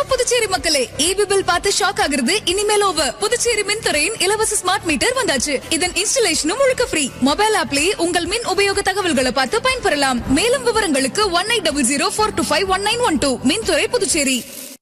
புதுச்சேரி மக்களே EB bill பார்த்து shock ஆகுறது இனிமேல் ஓவர் புதுச்சேரி மின்துறையின் இலவச ஸ்மார்ட் மீட்டர் வந்தாச்சு இதன் இன்ஸ்டலேஷனும் முழுக்க ஃப்ரீ மொபைல் ஆப்லயே உங்கள் மின் உபயோக தகவல்களை பார்த்து பயன்பெறலாம் மேலும் விவரங்களுக்கு one eight double zero four two five one nine one two மின்துறை Puducherry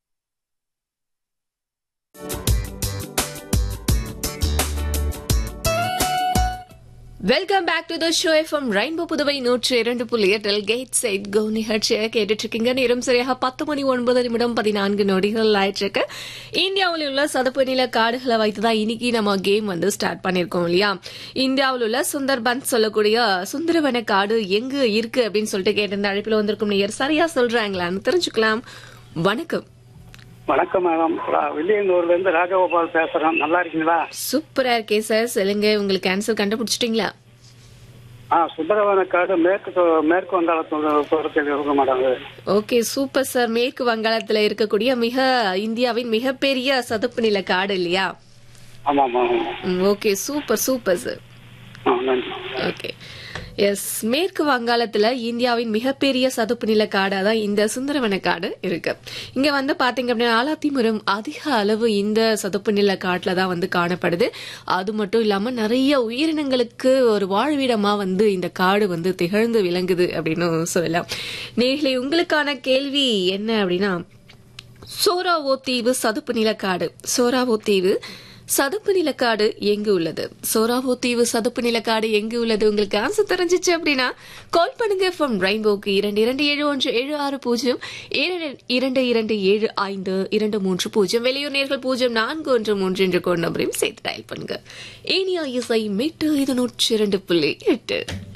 welcome back to the show FM rainbow Puduvai நூற்று இரண்டு புள்ளி எட்டில் கேட் சைட் கோ நிகழ்ச்சியை கேட்டுட்டு இருக்கீங்க நேரம் சரியாக பத்து மணி ஒன்பது நிமிடம் பதினான்கு நொடிகள் ஆயிட்டிருக்கு இந்தியாவில் உள்ள சதுப்பு நில காடுகளை வைத்துதான் இன்னைக்கு நம்ம கேம் வந்து ஸ்டார்ட் பண்ணிருக்கோம் இல்லையா இந்தியாவில் உள்ள சுந்தர்பன் சொல்லக்கூடிய சுந்தரவன காடு எங்க இருக்கு அப்படின்னு சொல்லிட்டு கேட்டிருந்த அழைப்பில் வந்திருக்கும் நேயர் சரியா சொல்றாங்களான்னு தெரிஞ்சுக்கலாம் வணக்கம் வணக்கம் மேடம் நான் வில்லியனூர்ல இருந்து ராஜகோபால் பேசுறேன் நல்லா இருக்கீங்களா சூப்பரா இருக்கே சார் சொல்லுங்க உங்களுக்கு ஆன்சர் கண்டுபிடிச்சிட்டீங்களா ஆ சுந்தரவனக்காடு மேற்கு தொ- மேற்கு வங்காளத்தில் இருக்கு மேடம் அது. ஓகே சூப்பர் சார் மேற்கு வங்காளத்துல இருக்கக்கூடிய மிக இந்தியாவின் மிகப்பெரிய சதுப்பு நில காடு இல்லையா ஆமா ஆமா ஆமா ம், ஓகே சூப்பர் சூப்பர் சார் ஆ, நன்றி ஓகே எஸ் மேற்கு வங்காளத்துல இந்தியாவின் மிகப்பெரிய சதுப்பு நில காடா தான் இந்த சுந்தரவன காடு இருக்கு இங்க வந்து பாத்தீங்க அப்படின்னா ஆலாத்திமுரம் அதிக அளவு இந்த சதுப்பு நில காட்டுல தான் வந்து காணப்படுது அது மட்டும் இல்லாம நிறைய உயிரினங்களுக்கு ஒரு வாழ்விடமா வந்து இந்த காடு வந்து திகழ்ந்து விளங்குது அப்படின்னு சொல்லலாம் நேர்களை உங்களுக்கான கேள்வி என்ன அப்படின்னா சோராவோ தீவு சதுப்பு நிலக்காடு சோராவோ தீவு சதுப்பு நிலக்காடு எங்கு உள்ளது சோராவோ தீவு சதுப்பு நிலக்காடு எங்கு உள்ளது உங்களுக்கு ஆன்சர் தெரிஞ்சிச்சு அப்படின்னா கால் பண்ணுங்க ஃப்ரம் ரெயின்போக்கு இரண்டு இரண்டு ஏழு ஒன்று ஏழு ஆறு பூஜ்ஜியம் இரண்டு இரண்டு இரண்டு ஏழு ஐந்து இரண்டு மூன்று பூஜ்ஜியம் வெளியூர் நேர்கள் பூஜ்ஜியம் நான்கு ஒன்று மூன்று என்ற கோட் நம்பரையும் சேர்த்து டயல் பண்ணுங்க ஏனியா இசை மீட்டு இது நூற்றி இரண்டு புள்ளி எட்டு